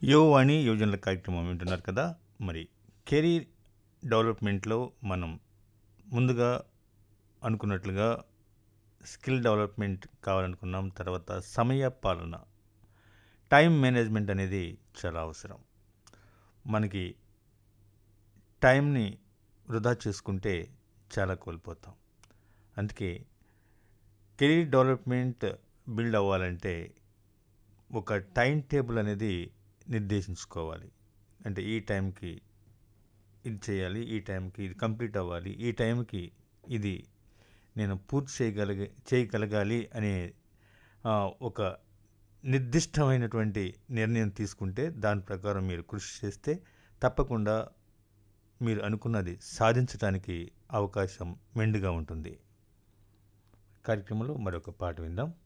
యువవాణి యువజనుల కార్యక్రమం వింటున్నారు కదా మరి కెరీర్ డెవలప్మెంట్లో మనం ముందుగా అనుకున్నట్లుగా స్కిల్ డెవలప్మెంట్ కావాలనుకున్నాం తర్వాత సమయ పాలన టైం మేనేజ్మెంట్ అనేది చాలా అవసరం మనకి టైంని వృధా చేసుకుంటే చాలా కోల్పోతాం అందుకే కెరీర్ డెవలప్మెంట్ బిల్డ్ అవ్వాలంటే ఒక టైం టేబుల్ అనేది నిర్దేశించుకోవాలి అంటే ఈ టైంకి ఇది చేయాలి ఈ టైంకి ఇది కంప్లీట్ అవ్వాలి ఈ టైంకి ఇది నేను పూర్తి చేయగలిగే చేయగలగాలి అనే ఆ, ఒక నిర్దిష్టమైనటువంటి నిర్ణయం తీసుకుంటే దాని ప్రకారం మీరు కృషి చేస్తే తప్పకుండా మీరు అనుకున్నది సాధించడానికి అవకాశం మెండుగా ఉంటుంది కార్యక్రమంలో మరొక పాట విందాం